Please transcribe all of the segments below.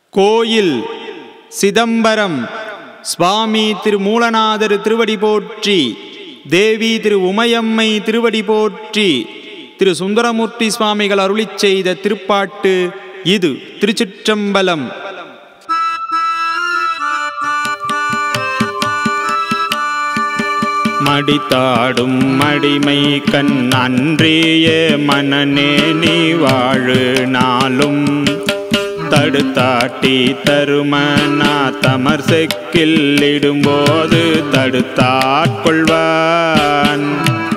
கோயில் சிதம்பரம் சுவாமி திரு மூலநாதர் திருவடி போற்றி தேவி திரு உமையம்மை திருவடி போற்றி திரு சுந்தரமூர்த்தி சுவாமிகள் அருளிச் செய்த திருப்பாட்டு இது திருச்சிற்றம்பலம் மடித்தாடும் மடிமை கண் அன்றிய மனநே நீ வாழு நாளும் தடுத்தாட்டி தருமனா தமர் செக்கில் இடும்போது தடுத்தாட்கொள்வான்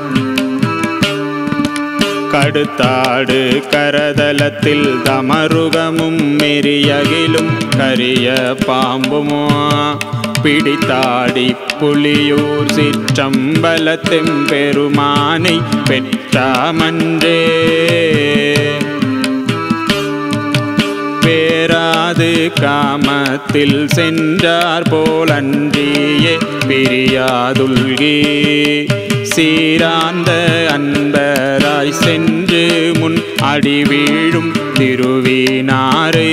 கடுத்தாடு கரதலத்தில் தமருகமும் மெரியகிலும் கரிய பாம்புமோ பிடித்தாடி புலியூர் சிற்றம்பலத்தெம் பெருமானை பெற்றாமன்றே பேராது காமத்தில் சென்றார் போலன்றியே பிரியாதுல்கி சீராந்த அன்பராய் சென்று முன் அடி வீழும் திருவினாரே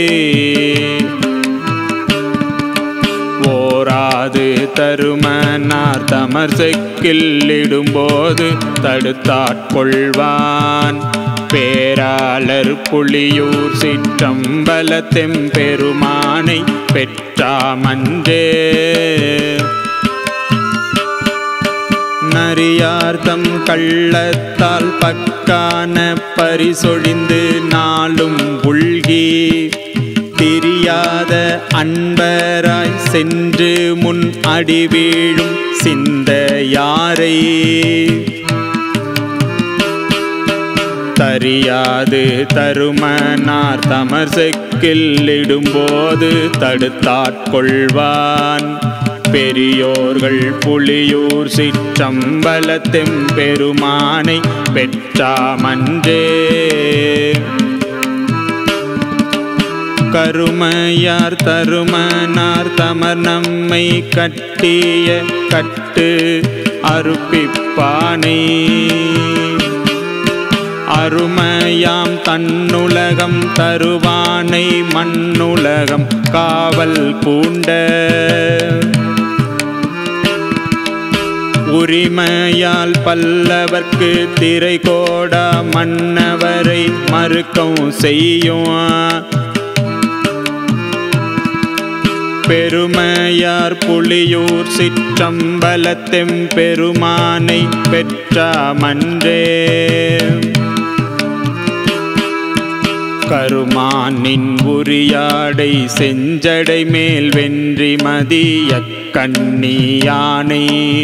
ஓராது தருமனார் தமர் செக்கில் இடும்போது தடுத்தாட்கொள்வான் பேராளர் புலியூர் சிற்றம்பலத்தெம் பெருமானை பெற்றாமன்றே நரியார்த்தம் கள்ளத்தால் பக்கான பரிசொழிந்து நாளும் உள்கி தெரியாத அன்பராய் சென்று முன் அடி வீழும் சிந்த யாரை தரியாது தருமனார் தமர் செக்கில் இடும்போது தடுத்தாட்கொள்வான் பெரியோர்கள் புலியூர் சிற்றம்பலத்தெம் பெருமானை பெற்றாமன்றே கருமையார் தருமனார் தமர் நம்மை கட்டிய கட்டு அருப்பிப்பானை அருமையாம் தன்னுலகம் தருவானை மண்ணுலகம் காவல் பூண்ட உரிமையால் பல்லவர்க்கு திரை கோடா மன்னவரை மறுக்கம் செய்யும் பெருமையார் புலியூர் சிற்றம்பலத்தெம் பெருமானை பெற்றாமன்றே கருமானின் உரியாடை செஞ்சடை மேல் வென்றி மதிய கண்ணியானை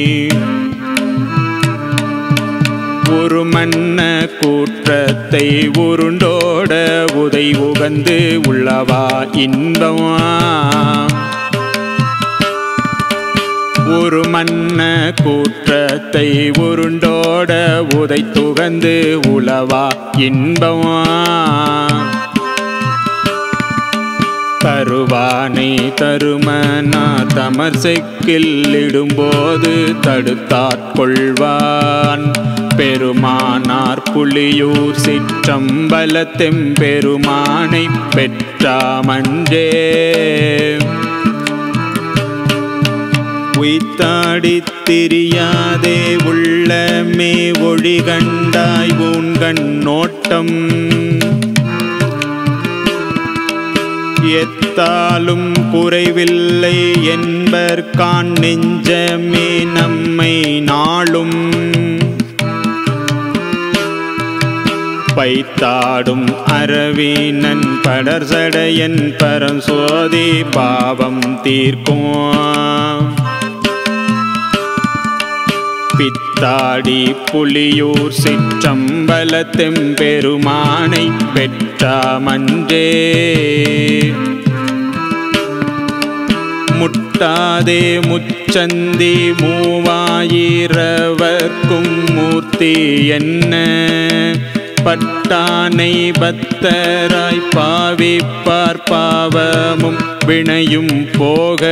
உருமன்ன கூற்றத்தை உருண்டோட உதை உகந்து உள்ளவா இன்பமா ஒரு மன்ன கூற்றத்தை உருண்டோட உதை துகந்து உளவா இன்பமா தருவானை தருமனா தமர் செக்கில் இடும்போது தடுத்தாட்கொள்வான் பெருமானார் புலியூர் சிற்றம்பலத்தெம் பெருமானை பெற்றாமன்றே உய்த்தாடித் திரியாதே உள்ளமே ஒளி கண்டாய் ஊன்கண் நோட்டம் எத்தாலும் குறைவில்லை என்பர் கான் நெஞ்சமே நம்மை நாளும் பைத்தாடும் அரவீனன் படர்சடையன் பரஞ்சோதி பாவம் தீர்க்கும் பித்தாடி புலியூர் சிற்றம்பலத்தெம் பெருமானை பெற்றாமன்றே முட்டாதே முச்சந்தி மூவாயிரவர்க்கும் மூர்த்தி என்ன பட்டானை பத்தராய் பாவிப்பார் பாவமும் வினையும் போக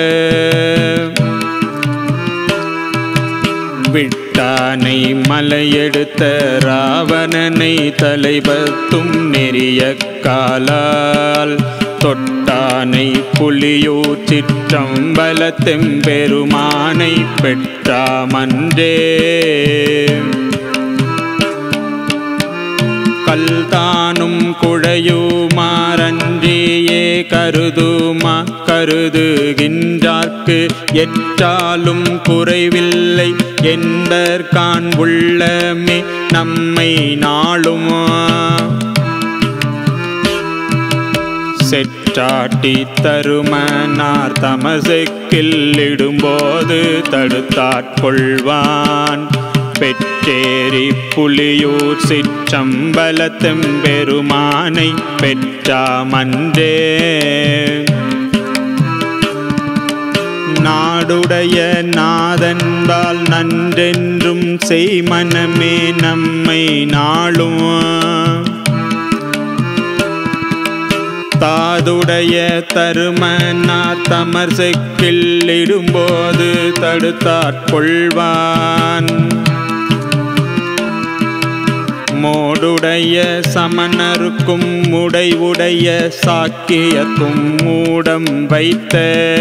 விட்டானை மலையெடுத்த ராவணனை தலைபத்தும் நெறிய காலால் தொட்டானை புலியூர் சிற்றம்பலத்தெம்பெருமானை பெற்றாமன்றே கல்தானும் குழையுமாறன்றியே கருதுமா கருதுகின்றார்க்கு எற்றாலும் குறைவில்லை என்பர்கான் உள்ளமே நம்மை நாளுமா செற்றாட்டி தருமனார் தமசைக்கில் இடும்போது தடுத்தாட்கொள்வான் பெற்றேரி புலியூர் சிற்றம்பலத்தெம்பெருமானை பெற்றாமன்றே நாடுடைய நாதன்பால் நன்றென்றும் செய்மனமே நம்மை நாளும் தாதுடைய தருமனா தமர் செக்கில் இடும்போது தடுத்தாட்கொள்வான் மோடுடைய சமணருக்கும் முடைவுடைய சாக்கியத்தும் மூடம் வைத்த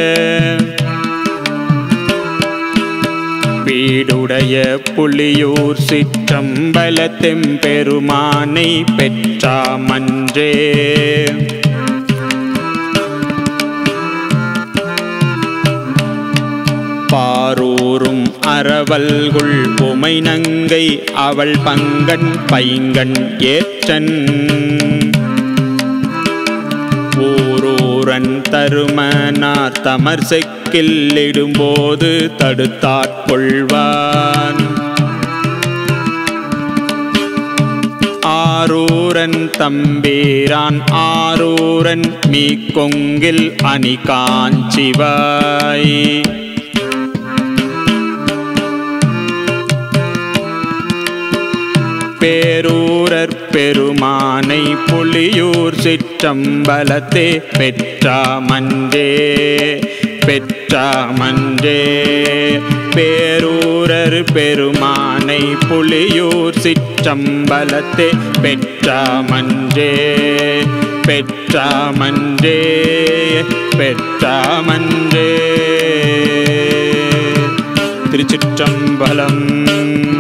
பீடுடைய புலியூர் சிற்றம்பலத்தெம்பெருமானை பெற்றாமன்றே பாரூரும் அறவல்குள் உமை நங்கை அவள் பங்கன் பைங்கண் ஏற்றன் ஊரூரன் தருமனார் தமர் செக்கில் இடும்போது தடுத்தாட்கொள்வான் ஆரூரன் தம்பீரான் ஆரூரன் மீ கொங்கில் அணி காஞ்சிவாய் பேரூரர் பெருமானை புலியூர் சிற்றம்பலத்தே பெற்றாமன்றே பெற்றாமன்றே பேரூரர் பெருமானை புலியூர் சிற்றம்பலத்தே பெற்றாமன்றே பெற்றாமன்றே பெற்றாமன்றே திருச்சிற்றம்பலம்